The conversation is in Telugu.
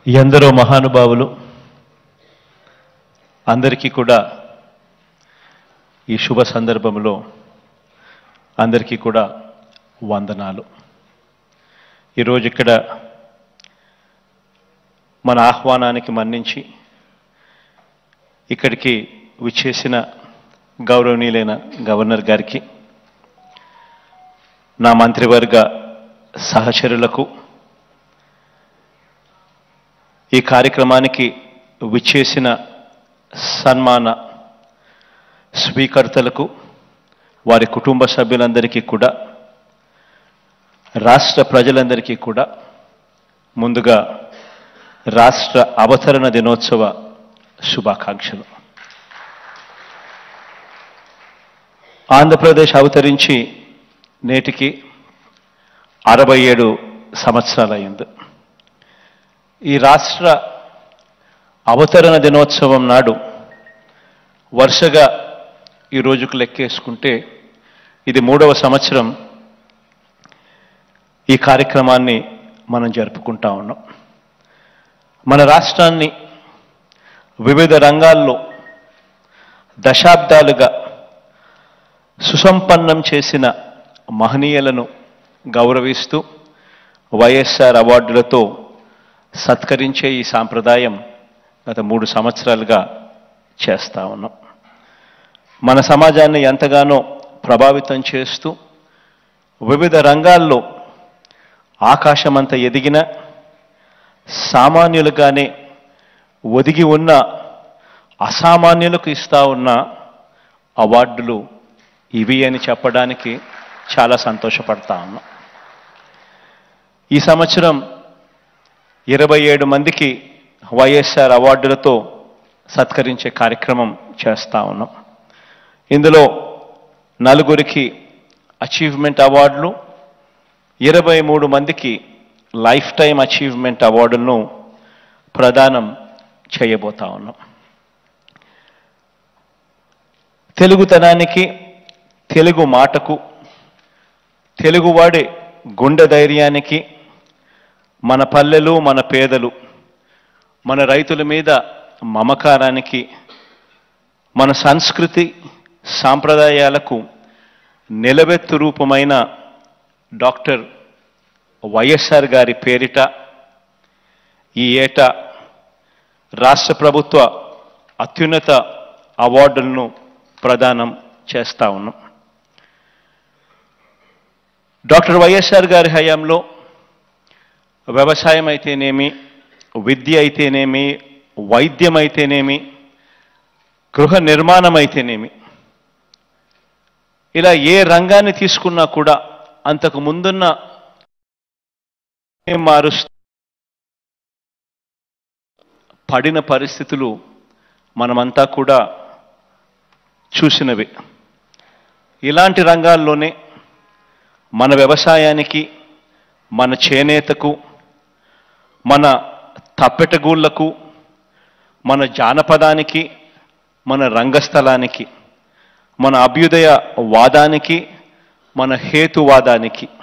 ఎందరో మహానుభావులు అందరికీ కూడా ఈ శుభ సందర్భంలో అందరికీ కూడా వందనాలు ఈరోజు ఇక్కడ మన ఆహ్వానానికి మన్నించి ఇక్కడికి విచ్చేసిన గౌరవనీయులైన గవర్నర్ గారికి నా మంత్రివర్గ సహచరులకు ఈ కార్యక్రమానికి విచ్చేసిన సన్మాన స్వీకర్తలకు వారి కుటుంబ సభ్యులందరికీ కూడా రాష్ట్ర ప్రజలందరికీ కూడా ముందుగా రాష్ట్ర అవతరణ దినోత్సవ శుభాకాంక్షలు ఆంధ్రప్రదేశ్ అవతరించి నేటికి అరవై ఏడు సంవత్సరాలయ్యింది ఈ రాష్ట్ర అవతరణ దినోత్సవం నాడు వరుసగా ఈ రోజుకు లెక్కేసుకుంటే ఇది మూడవ సంవత్సరం ఈ కార్యక్రమాన్ని మనం జరుపుకుంటా ఉన్నాం మన రాష్ట్రాన్ని వివిధ రంగాల్లో దశాబ్దాలుగా సుసంపన్నం చేసిన మహనీయులను గౌరవిస్తూ వైఎస్ఆర్ అవార్డులతో సత్కరించే ఈ సాంప్రదాయం గత మూడు సంవత్సరాలుగా చేస్తా ఉన్నాం మన సమాజాన్ని ఎంతగానో ప్రభావితం చేస్తూ వివిధ రంగాల్లో ఆకాశమంత ఎదిగిన సామాన్యులుగానే ఒదిగి ఉన్న అసామాన్యులకు ఇస్తా ఉన్న అవార్డులు ఇవి అని చెప్పడానికి చాలా సంతోషపడతా ఉన్నాం ఈ సంవత్సరం ఇరవై ఏడు మందికి వైఎస్ఆర్ అవార్డులతో సత్కరించే కార్యక్రమం చేస్తా ఉన్నాం ఇందులో నలుగురికి అచీవ్మెంట్ అవార్డులు ఇరవై మూడు మందికి లైఫ్ టైం అచీవ్మెంట్ అవార్డులను ప్రదానం చేయబోతా ఉన్నాం తెలుగుతనానికి తెలుగు మాటకు తెలుగువాడి గుండె ధైర్యానికి మన పల్లెలు మన పేదలు మన రైతుల మీద మమకారానికి మన సంస్కృతి సాంప్రదాయాలకు నిలవెత్తు రూపమైన డాక్టర్ వైఎస్ఆర్ గారి పేరిట ఈ ఏటా రాష్ట్ర ప్రభుత్వ అత్యున్నత అవార్డులను ప్రదానం చేస్తా ఉన్నాం డాక్టర్ వైఎస్ఆర్ గారి హయాంలో వ్యవసాయం అయితేనేమి విద్య అయితేనేమి వైద్యం అయితేనేమి గృహ నిర్మాణం అయితేనేమి ఇలా ఏ రంగాన్ని తీసుకున్నా కూడా అంతకు ముందున్న మారుస్తూ పడిన పరిస్థితులు మనమంతా కూడా చూసినవి ఇలాంటి రంగాల్లోనే మన వ్యవసాయానికి మన చేనేతకు మన తప్పెటగూళ్లకు మన జానపదానికి మన రంగస్థలానికి మన అభ్యుదయ వాదానికి మన హేతువాదానికి